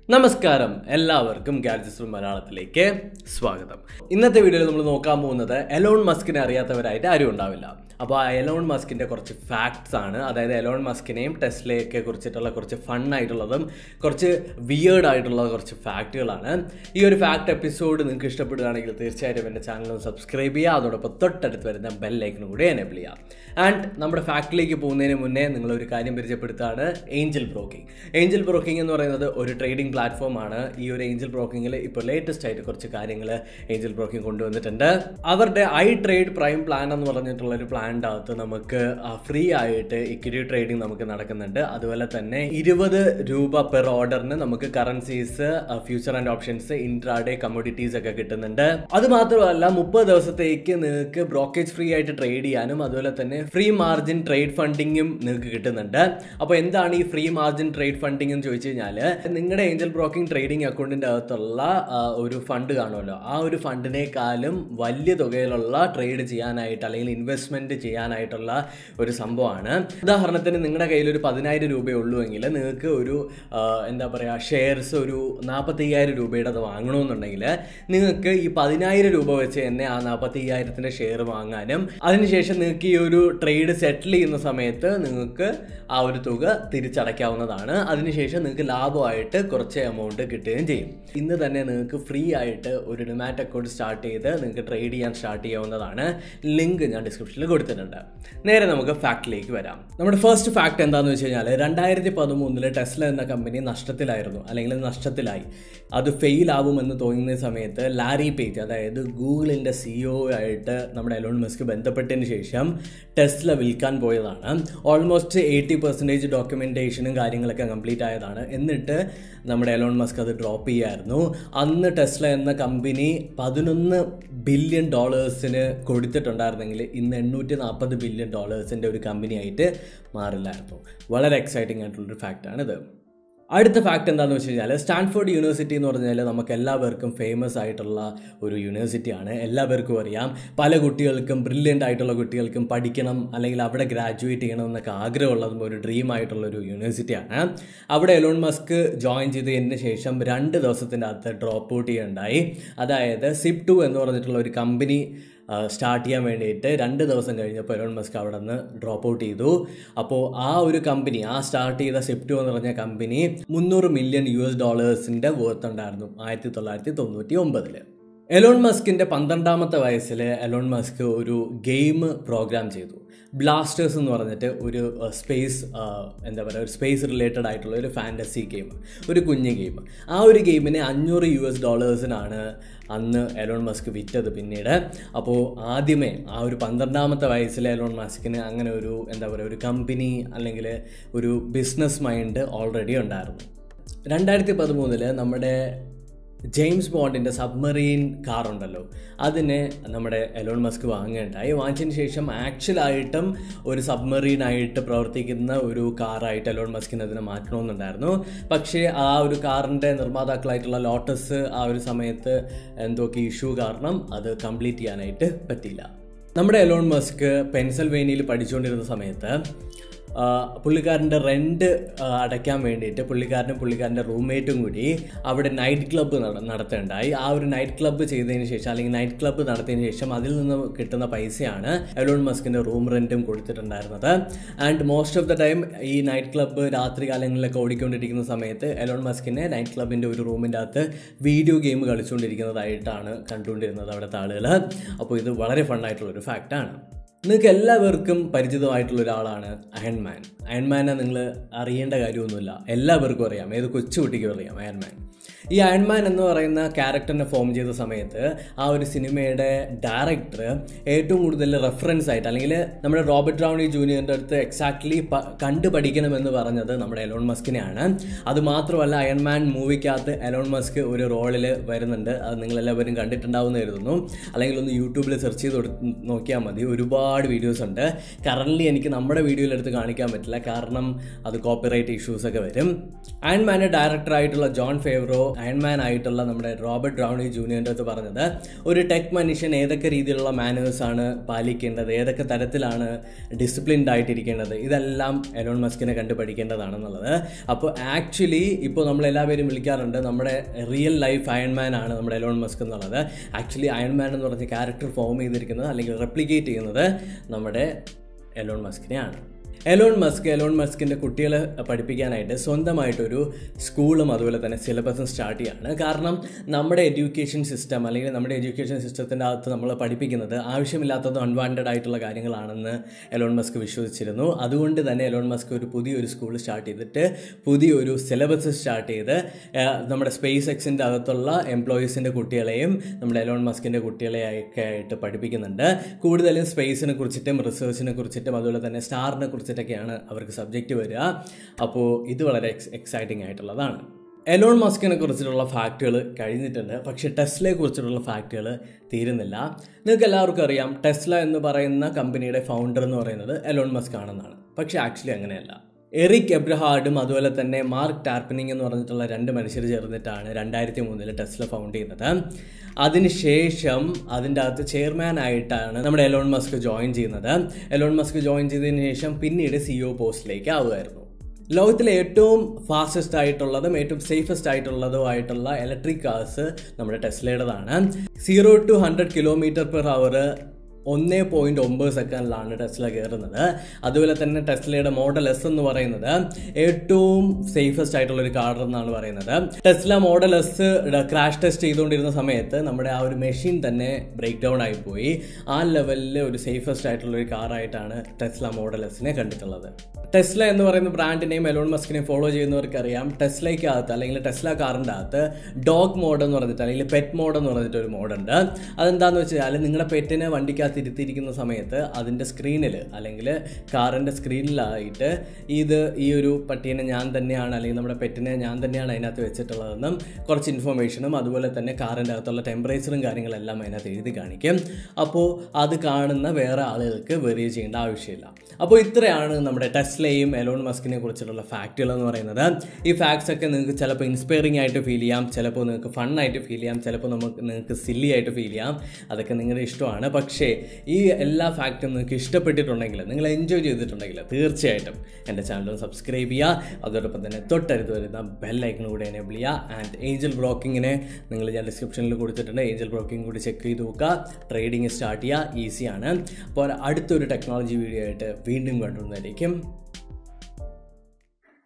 നമസ്കാരം എല്ലാവർക്കും ഗാഡ്ജസ് മലയാളത്തിലേക്ക് സ്വാഗതം ഇന്നത്തെ വീഡിയോയിൽ നമ്മൾ നോക്കാൻ പോകുന്നത് എലോൺ മസ്കിനെ അറിയാത്തവരായിട്ട് ആരും ഉണ്ടാവില്ല അപ്പോൾ ആ എലോൺ മസ്കിൻ്റെ കുറച്ച് ഫാക്ട്സ് ആണ് അതായത് എലോൺ മസ്കിനെയും ടെസ്ലയൊക്കെ കുറിച്ചിട്ടുള്ള കുറച്ച് ഫൺ ആയിട്ടുള്ളതും കുറച്ച് വിയേർഡ് ആയിട്ടുള്ള കുറച്ച് ഫാക്റ്റുകളാണ് ഈ ഒരു ഫാക്ട് എപ്പിസോഡ് നിങ്ങൾക്ക് ഇഷ്ടപ്പെടുകയാണെങ്കിൽ തീർച്ചയായിട്ടും എൻ്റെ ചാനൽ ഒന്ന് സബ്സ്ക്രൈബ് ചെയ്യുക അതോടൊപ്പം തൊട്ടടുത്ത് വരുന്ന ബെല്ലൈക്കനും കൂടി എനേബിൾ ചെയ്യുക ആൻഡ് നമ്മുടെ ഫാക്ടിലേക്ക് പോകുന്നതിന് മുന്നേ നിങ്ങളൊരു കാര്യം പരിചയപ്പെടുത്താണ് ഏഞ്ചൽ ബ്രോക്കിംഗ് ഏഞ്ചൽ ബ്രോക്കിംഗ് എന്ന് പറയുന്നത് ഒരു ട്രേഡിംഗ് പ്ലാറ്റ്ഫോം ആണ് ഈ ഒരു ഏഞ്ചൽ ബ്രോക്കിങ്ങിൽ ഇപ്പോൾ ലേറ്റസ്റ്റ് ആയിട്ട് കുറച്ച് കാര്യങ്ങൾ ഏഞ്ചൽ ബ്രോക്കിംഗ് കൊണ്ടുവന്നിട്ടുണ്ട് അവരുടെ ഐ ട്രേഡ് പ്രൈം പ്ലാൻ എന്ന് പറഞ്ഞിട്ടുള്ള ഒരു പ്ലാനിൻ്റെ അകത്ത് നമുക്ക് ഫ്രീ ആയിട്ട് ഇക്വിറ്റി ട്രേഡിംഗ് നമുക്ക് നടക്കുന്നുണ്ട് അതുപോലെ തന്നെ ഇരുപത് രൂപ പെർ ഓർഡറിന് നമുക്ക് currencies future and options intraday commodities ഒക്കെ കിട്ടുന്നുണ്ട് അത് മാത്രമല്ല മുപ്പത് ദിവസത്തേക്ക് നിങ്ങൾക്ക് ബ്രോക്കേജ് ഫ്രീ ആയിട്ട് ട്രേഡ് ചെയ്യാനും അതുപോലെ തന്നെ ഫ്രീ മാർജിൻ ട്രേഡ് ഫണ്ടിങ്ങും നിങ്ങൾക്ക് കിട്ടുന്നുണ്ട് അപ്പോൾ എന്താണ് ഈ ഫ്രീ മാർജിൻ ട്രേഡ് ഫണ്ടിങ് എന്ന് ചോദിച്ചു കഴിഞ്ഞാൽ നിങ്ങളുടെ ഏഞ്ചൽ ബ്രോക്കിംഗ് ട്രേഡിംഗ് അക്കൗണ്ടിൻ്റെ അകത്തുള്ള ആ, ഒരു ഫണ്ട് കാണുമല്ലോ ആ ഒരു ഫണ്ടിനേക്കാളും വലിയ തുകയിലുള്ള ട്രേഡ് ചെയ്യാനായിട്ട് അല്ലെങ്കിൽ ഇൻവെസ്റ്റ്മെൻറ്റ് ചെയ്യാനായിട്ടുള്ള ഒരു സംഭവമാണ് ഉദാഹരണത്തിന് നിങ്ങളുടെ കയ്യിൽ ഒരു പതിനായിരം രൂപയേ ഉള്ളൂ എങ്കിൽ നിങ്ങൾക്ക് ഒരു ആ, എന്താ പറയുക ഷെയർസ് ഒരു നാൽപ്പത്തി അയ്യായിരം രൂപയുടെ അത് വാങ്ങണമെന്നുണ്ടെങ്കിൽ നിങ്ങൾക്ക് ഈ പതിനായിരം രൂപ വെച്ച് തന്നെ ആ നാൽപ്പത്തി അയ്യായിരത്തിൻ്റെ ഷെയർ വാങ്ങാനും അതിനുശേഷം നിങ്ങൾക്ക് ഈ ഒരു ട്രേഡ് സെറ്റിൽ ചെയ്യുന്ന സമയത്ത് നിങ്ങൾക്ക് ആ ഒരു തുക തിരിച്ചടയ്ക്കാവുന്നതാണ് അതിനുശേഷം നിങ്ങൾക്ക് ലാഭമായിട്ട് കുറച്ച് എമൗണ്ട് കിട്ടുകയും ചെയ്യും ഇന്ന് തന്നെ നിങ്ങൾക്ക് ഫ്രീ ആയിട്ട് ഒരു ഡിമാറ്റ് അക്കൗണ്ട് സ്റ്റാർട്ട് ചെയ്ത് നിങ്ങൾക്ക് ട്രേഡ് ചെയ്യാൻ സ്റ്റാർട്ട് ചെയ്യാവുന്നതാണ് ലിങ്ക് ഞാൻ ഡിസ്ക്രിപ്ഷനിൽ കൊടുത്തിട്ടുണ്ട് നേരെ നമുക്ക് ഫാക്ടിലേക്ക് വരാം നമ്മുടെ ഫസ്റ്റ് ഫാക്ട് എന്താണെന്ന് വെച്ച് കഴിഞ്ഞാൽ രണ്ടായിരത്തി പതിമൂന്നില് ടെസ്ല എന്ന കമ്പനി നഷ്ടത്തിലായിരുന്നു അല്ലെങ്കിൽ നഷ്ടത്തിലായി അത് ഫെയിൽ ആവുമെന്ന് തോന്നുന്ന സമയത്ത് ലാരി പേജ് അതായത് ഗൂഗിളിൻ്റെ സിഇഒ ആയിട്ട് നമ്മുടെ എലോൺ മസ്ക് ബന്ധപ്പെട്ടതിന് ശേഷം ടെസ്ല വിൽക്കാൻ പോയതാണ് ഓൾമോസ്റ്റ് എയ്റ്റി പെർസെൻറ്റേജ് ഡോക്യുമെൻറ്റേഷനും കാര്യങ്ങളൊക്കെ കംപ്ലീറ്റ് ആയതാണ് എന്നിട്ട് നമ്മുടെ എലോൺ മസ്ക് അത് ഡ്രോപ്പ് ചെയ്യായിരുന്നു അന്ന് ടെസ്ല എന്ന കമ്പനി പതിനൊന്ന് ബില്യൺ ഡോളേഴ്സിന് കൊടുത്തിട്ടുണ്ടായിരുന്നെങ്കിൽ ഇന്ന് എണ്ണൂറ്റി നാൽപ്പത് ബില്യൺ ഡോളേഴ്സിൻ്റെ ഒരു കമ്പനിയായിട്ട് മാറില്ലായിരുന്നു വളരെ എക്സൈറ്റിംഗ് ആയിട്ടുള്ളൊരു ഫാക്റ്റാണിത് അടുത്ത ഫാക്ട് എന്താണെന്ന് വെച്ച് കഴിഞ്ഞാൽ സ്റ്റാൻഫോർഡ് യൂണിവേഴ്സിറ്റി എന്ന് പറഞ്ഞാൽ നമുക്ക് എല്ലാവർക്കും ഫേമസ് ആയിട്ടുള്ള ഒരു യൂണിവേഴ്സിറ്റിയാണ് എല്ലാവർക്കും അറിയാം പല കുട്ടികൾക്കും ബ്രില്യൻ്റ് ആയിട്ടുള്ള കുട്ടികൾക്കും പഠിക്കണം അല്ലെങ്കിൽ അവിടെ ഗ്രാജുവേറ്റ് ചെയ്യണം എന്നൊക്കെ ആഗ്രഹമുള്ളതും ഒരു ഡ്രീം ആയിട്ടുള്ള ഒരു യൂണിവേഴ്സിറ്റിയാണ് അവിടെ എലോൺ മസ്ക് ജോയിൻ ചെയ്തതിന് ശേഷം രണ്ട് ദിവസത്തിൻ്റെ അകത്ത് ഡ്രോപ്പ് ഔട്ട് ചെയ്യുകയുണ്ടായി അതായത് സിപ് ടു എന്ന് പറഞ്ഞിട്ടുള്ള ഒരു കമ്പനി സ്റ്റാർട്ട് ചെയ്യാൻ വേണ്ടിയിട്ട് രണ്ട് ദിവസം കഴിഞ്ഞപ്പോൾ എലോൺ മസ്ക് അവിടെ നിന്ന് ഡ്രോപ്പ് ഔട്ട് ചെയ്തു അപ്പോൾ ആ ഒരു കമ്പനി ആ സ്റ്റാർട്ട് ചെയ്ത സിപ്റ്റു എന്ന് പറഞ്ഞ കമ്പനി മുന്നൂറ് മില്യൺ യു എസ് ഡോളേഴ്സിൻ്റെ വർത്ത് ഉണ്ടായിരുന്നു ആയിരത്തി തൊള്ളായിരത്തി തൊണ്ണൂറ്റി ഒമ്പതില് എലോൺ മസ്കിൻ്റെ പന്ത്രണ്ടാമത്തെ വയസ്സിൽ എലോൺ മസ്ക് ഒരു ഗെയിം പ്രോഗ്രാം ചെയ്തു ബ്ലാസ്റ്റേഴ്സ് എന്ന് പറഞ്ഞിട്ട് ഒരു സ്പേസ് എന്താ പറയുക ഒരു സ്പേസ് റിലേറ്റഡ് ആയിട്ടുള്ള ഒരു ഫാൻറ്റസി ഗെയിം ഒരു കുഞ്ഞ് ഗെയിം ആ ഒരു ഗെയിമിന് അഞ്ഞൂറ് യു എസ് ഡോളേഴ്സിനാണ് അന്ന് എലോൺ മസ്ക് വിറ്റത് പിന്നീട് അപ്പോൾ ആദ്യമേ ആ ഒരു പന്ത്രണ്ടാമത്തെ വയസ്സിൽ എലോൺ മസ്കിന് അങ്ങനെ ഒരു എന്താ പറയുക ഒരു കമ്പനി അല്ലെങ്കിൽ ഒരു ബിസിനസ് മൈൻഡ് ഓൾറെഡി ഉണ്ടായിരുന്നു രണ്ടായിരത്തി പതിമൂന്നില് നമ്മുടെ ജെയിംസ് ബോണ്ടിൻ്റെ സബ്മറീൻ കാർ ഉണ്ടല്ലോ അതിനെ നമ്മുടെ എലോൺ മസ്ക് വാങ്ങുകയുണ്ടായി വാങ്ങിച്ചതിന് ശേഷം ആക്ച്വലായിട്ടും ഒരു സബ്മറീനായിട്ട് പ്രവർത്തിക്കുന്ന ഒരു കാറായിട്ട് എലോൺ മസ്കിന് അതിനെ മാറ്റണമെന്നുണ്ടായിരുന്നു പക്ഷേ ആ ഒരു കാറിൻ്റെ നിർമ്മാതാക്കളായിട്ടുള്ള ലോട്ടസ് ആ ഒരു സമയത്ത് എന്തൊക്കെ ഇഷ്യൂ കാരണം അത് കംപ്ലീറ്റ് ചെയ്യാനായിട്ട് പറ്റിയില്ല നമ്മുടെ എലോൺ മസ്ക് പെൻസിൽവേനിയയിൽ പഠിച്ചുകൊണ്ടിരുന്ന സമയത്ത് ആ, പുള്ളിക്കാരൻ്റെ റെൻറ്റ് അടയ്ക്കാൻ വേണ്ടിയിട്ട് പുള്ളിക്കാരനും പുള്ളിക്കാരൻ്റെ റൂംമേറ്റും കൂടി അവിടെ നൈറ്റ് ക്ലബ്ബ് നടത്തേണ്ടായി ആ ഒരു നൈറ്റ് ക്ലബ്ബ് ചെയ്തതിന് ശേഷം അല്ലെങ്കിൽ നൈറ്റ് ക്ലബ്ബ് നടത്തിയതിന് ശേഷം അതിൽ നിന്ന് കിട്ടുന്ന പൈസയാണ് എലോൺ മസ്കിൻ്റെ റൂം റെൻറ്റും കൊടുത്തിട്ടുണ്ടായിരുന്നത് and most of the time ഈ നൈറ്റ് ക്ലബ്ബ് രാത്രി കാലങ്ങളിലൊക്കെ ഓടിക്കൊണ്ടിരിക്കുന്ന സമയത്ത് എലോൺ മസ്കിനെ നൈറ്റ് ക്ലബിൻ്റെ ഒരു റൂമിൻ്റെ അകത്ത് വീഡിയോ ഗെയിം കളിച്ചുകൊണ്ടിരിക്കുന്നതായിട്ടാണ് കണ്ടുകൊണ്ടിരുന്നത് അവിടുത്തെ ആളുകൾ അപ്പോൾ ഇത് വളരെ ഫണ്ണായിട്ടുള്ളൊരു ഫാക്റ്റാണ് നിങ്ങൾക്ക് എല്ലാവർക്കും പരിചിതമായിട്ടുള്ള ഒരാളാണ് അയൺമാൻ അയൺമാനെ നിങ്ങൾ അറിയേണ്ട കാര്യമൊന്നുമില്ല എല്ലാവർക്കും അറിയാം ഏത് കൊച്ചുകുട്ടിക്കും അറിയാം അയൺമാൻ ഈ അയൺമാൻ എന്ന് പറയുന്ന ക്യാരക്ടറിനെ ഫോം ചെയ്ത സമയത്ത് ആ ഒരു സിനിമയുടെ ഡയറക്ടർ ഏറ്റവും കൂടുതൽ റെഫറൻസ് ആയിട്ട് അല്ലെങ്കിൽ നമ്മുടെ റോബർട്ട് റൗണി ജൂനിയറിൻ്റെ അടുത്ത് എക്സാക്ട്ലി കണ്ടു പഠിക്കണമെന്ന് പറഞ്ഞത് നമ്മുടെ എലോൺ മസ്കിനെയാണ് അത് മാത്രമല്ല അയൺമാൻ മൂവിക്കകത്ത് എലോൺ മസ്ക് ഒരു റോളിൽ വരുന്നുണ്ട് അത് നിങ്ങളെല്ലാവരും കണ്ടിട്ടുണ്ടാവുമെന്ന് കരുതുന്നു അല്ലെങ്കിൽ ഒന്ന് യൂട്യൂബിൽ സെർച്ച് ചെയ്ത് കൊടുത്ത് നോക്കിയാൽ മതി ഒരുപാട് വീഡിയോസ് ഉണ്ട് കറൻ്റ്ലി എനിക്ക് നമ്മുടെ വീഡിയോയിൽ എടുത്ത് കാണിക്കാൻ പറ്റില്ല കാരണം അത് കോപ്പിറൈറ്റ് ഇഷ്യൂസ് ഒക്കെ വരും അയൺമാൻ്റെ ഡയറക്ടറായിട്ടുള്ള ജോൺ ഫേവറോ അയൺമാൻ ആയിട്ടുള്ള നമ്മുടെ റോബർട്ട് ഡ്രൗണി ജൂനിയറിൻ്റെ അടുത്ത് പറഞ്ഞത് ഒരു ടെക് മനുഷ്യൻ ഏതൊക്കെ രീതിയിലുള്ള മാനേഴ്സ് ആണ് പാലിക്കേണ്ടത് ഏതൊക്കെ തരത്തിലാണ് ഡിസിപ്ലിൻഡ് ആയിട്ടിരിക്കേണ്ടത് ഇതെല്ലാം എലോൺ മസ്കിനെ കണ്ടു പഠിക്കേണ്ടതാണെന്നുള്ളത് അപ്പോൾ ആക്ച്വലി ഇപ്പോൾ നമ്മൾ എല്ലാവരും വിളിക്കാറുണ്ട് നമ്മുടെ റിയൽ ലൈഫ് അയൺമാൻ ആണ് നമ്മുടെ എലോൺ മസ്ക് എന്നുള്ളത് ആക്ച്വലി അയൺമാൻ എന്ന് പറഞ്ഞ ക്യാരക്ടർ ഫോം ചെയ്തിരിക്കുന്നത് അല്ലെങ്കിൽ റെപ്ലിക്കേറ്റ് ചെയ്യുന്നത് നമ്മുടെ എലോൺ മസ്കിനെയാണ് എലോൺ മസ്ക് എലോൺ മസ്കിൻ്റെ കുട്ടികളെ പഠിപ്പിക്കാനായിട്ട് സ്വന്തമായിട്ടൊരു സ്കൂളും അതുപോലെ തന്നെ സിലബസും സ്റ്റാർട്ട് ചെയ്യാണ് കാരണം നമ്മുടെ എഡ്യൂക്കേഷൻ സിസ്റ്റം അല്ലെങ്കിൽ നമ്മുടെ എഡ്യൂക്കേഷൻ സിസ്റ്റത്തിൻ്റെ അകത്ത് നമ്മൾ പഠിപ്പിക്കുന്നത് ആവശ്യമില്ലാത്തതും അൺവാണ്ടഡ് ആയിട്ടുള്ള കാര്യങ്ങളാണെന്ന് എലോൺ മസ്ക് വിശ്വസിച്ചിരുന്നു അതുകൊണ്ട് തന്നെ എലോൺ മസ്ക് ഒരു പുതിയൊരു സ്കൂൾ സ്റ്റാർട്ട് ചെയ്തിട്ട് പുതിയൊരു സിലബസ് സ്റ്റാർട്ട് ചെയ്ത് ആ, നമ്മുടെ സ്പേസ് എക്സിൻ്റെ അകത്തുള്ള എംപ്ലോയീസിൻ്റെ കുട്ടികളെയും നമ്മുടെ എലോൺ മസ്കിൻ്റെ കുട്ടികളെയൊക്കെ ആയിട്ട് പഠിപ്പിക്കുന്നുണ്ട് കൂടുതലും സ്പേസിനെ കുറിച്ചിട്ടും റിസർച്ചിനെ കുറിച്ചിട്ടും അതുപോലെ തന്നെ സ്റ്റാറിനെ കുറിച്ചിട്ടൊക്കെയാണ് അവർക്ക് സബ്ജക്റ്റ് വരിക അപ്പോൾ ഇത് വളരെ എക്സ് എക്സൈറ്റിംഗ് ആയിട്ടുള്ളതാണ് എലോൺ മസ്കിനെ കുറിച്ചിട്ടുള്ള ഫാക്റ്റുകൾ കഴിഞ്ഞിട്ടുണ്ട് പക്ഷേ ടെസ്ലയെ കുറിച്ചിട്ടുള്ള ഫാക്റ്റുകൾ തീരുന്നില്ല നിങ്ങൾക്ക് എല്ലാവർക്കും അറിയാം ടെസ്ല എന്ന് പറയുന്ന കമ്പനിയുടെ ഫൗണ്ടർ എന്ന് പറയുന്നത് എലോൺ മസ്ക് ആണെന്നാണ് പക്ഷേ ആക്ച്വലി അങ്ങനെയല്ല എറിക് എബ്രഹാർഡും അതുപോലെ തന്നെ മാർക്ക് ടാർപ്പനിങ് എന്ന് പറഞ്ഞിട്ടുള്ള രണ്ട് മനുഷ്യർ ചേർന്നിട്ടാണ് രണ്ടായിരത്തി മൂന്നിൽ ടെസ്ല ഫൗണ്ട് ചെയ്യുന്നത് അതിനുശേഷം അതിൻ്റെ അകത്ത് ചെയർമാൻ ആയിട്ടാണ് നമ്മുടെ എലോൺ മസ്ക് ജോയിൻ ചെയ്യുന്നത് എലോൺ മസ്ക് ജോയിൻ ചെയ്തതിന് ശേഷം പിന്നീട് സിഇഒ പോസ്റ്റിലേക്ക് ആവുമായിരുന്നു ലോകത്തിലെ ഏറ്റവും ഫാസ്റ്റസ്റ്റ് ആയിട്ടുള്ളതും ഏറ്റവും സേഫസ്റ്റ് ആയിട്ടുള്ളതും ആയിട്ടുള്ള ഇലക്ട്രിക് കാർസ് നമ്മുടെ ടെസ്ലയുടേതാണ് zero to hundred kilometre per hour ഒന്ന് പോയിന്റ് ഒമ്പത് സെക്കൻഡിലാണ് ടെസ്ല കയറുന്നത് അതുപോലെ തന്നെ ടെസ്ലയുടെ മോഡൽ എസ് എന്ന് പറയുന്നത് ഏറ്റവും സേഫസ്റ്റ് ആയിട്ടുള്ള ഒരു കാർ എന്നാണ് പറയുന്നത് Tesla model S crash test ചെയ്തുകൊണ്ടിരുന്ന സമയത്ത് നമ്മുടെ ആ ഒരു മെഷീൻ തന്നെ ബ്രേക്ക് ഡൗൺ ആയി പോയി ആ ലെവലിൽ ഒരു സേഫസ്റ്റ് ആയിട്ടുള്ള ഒരു കാറായിട്ടാണ് ടെസ്ല മോഡൽ എസിനെ കണ്ടിട്ടുള്ളത് ടെസ്ല എന്ന് പറയുന്ന ബ്രാൻഡിനെയും എലോൺ മസ്കിനെയും ഫോളോ ചെയ്യുന്നവർക്ക് അറിയാം ടെസ്ലയ്ക്ക് അകത്ത് അല്ലെങ്കിൽ ടെസ്ല കാറിൻ്റെ അകത്ത് ഡോഗ് മോഡ് എന്ന് പറഞ്ഞിട്ട് അല്ലെങ്കിൽ പെറ്റ് മോഡ് എന്ന് പറഞ്ഞിട്ട് ഒരു മോഡുണ്ട് അതെന്താന്ന് വെച്ചാൽ നിങ്ങളുടെ പെറ്റിനെ വണ്ടിക്കകത്ത് ഇരുത്തിയിരിക്കുന്ന സമയത്ത് അതിൻ്റെ സ്ക്രീനിൽ അല്ലെങ്കിൽ കാറിൻ്റെ സ്ക്രീനിലായിട്ട് ഇത് ഈ ഒരു പട്ടീനെ ഞാൻ തന്നെയാണ് അല്ലെങ്കിൽ നമ്മുടെ പെറ്റിനെ ഞാൻ തന്നെയാണ് അതിനകത്ത് വെച്ചിട്ടുള്ളതെന്നും കുറച്ച് ഇൻഫർമേഷനും അതുപോലെ തന്നെ കാറിൻ്റെ അകത്തുള്ള ടെമ്പറേച്ചറും കാര്യങ്ങളെല്ലാം അതിനകത്ത് എഴുതി കാണിക്കും അപ്പോൾ അത് കാണുന്ന വേറെ ആളുകൾക്ക് വെറിയ ചെയ്യേണ്ട ആവശ്യമില്ല അപ്പോൾ ഇത്രയാണ് നമ്മുടെ ടെസ്ലയും എലോൺ മസ്കിനെ കുറിച്ചിട്ടുള്ള ഫാക്റ്റുകൾ എന്ന് പറയുന്നത് ഈ ഫാക്ട്സ് ഒക്കെ നിങ്ങൾക്ക് ചിലപ്പോൾ ഇൻസ്പയറിംഗ് ആയിട്ട് ഫീൽ ചെയ്യാം ചിലപ്പോൾ നിങ്ങൾക്ക് ഫണ്ണായിട്ട് ഫീൽ ചെയ്യാം ചിലപ്പോൾ നമുക്ക് നിങ്ങൾക്ക് സില്ലി ആയിട്ട് ഫീൽ ചെയ്യാം അതൊക്കെ നിങ്ങളുടെ ഇഷ്ടമാണ് പക്ഷേ ഈ എല്ലാ ഫാക്റ്റും നിങ്ങൾക്ക് ഇഷ്ടപ്പെട്ടിട്ടുണ്ടെങ്കിൽ നിങ്ങൾ എൻജോയ് ചെയ്തിട്ടുണ്ടെങ്കിൽ തീർച്ചയായിട്ടും എൻ്റെ ചാനൽ സബ്സ്ക്രൈബ് ചെയ്യുക അതോടൊപ്പം തന്നെ തൊട്ടടുത്ത് വരുന്ന ബെല്ലൈക്കൺ കൂടെ എനേബിൾ ചെയ്യുക ആൻഡ് ഏഞ്ചൽ ബ്രോക്കിങ്ങിനെ നിങ്ങൾ ഞാൻ ഡിസ്ക്രിപ്ഷനിൽ കൊടുത്തിട്ടുണ്ട് ഏഞ്ചൽ ബ്രോക്കിംഗ് കൂടി ചെക്ക് ചെയ്ത് നോക്കുക ട്രേഡിംഗ് സ്റ്റാർട്ട് ചെയ്യുക ഈസിയാണ് അപ്പോൾ അടുത്തൊരു ടെക്നോളജി വീഡിയോ ആയിട്ട് വീണ്ടും കണ്ടുവന്നതായിരിക്കും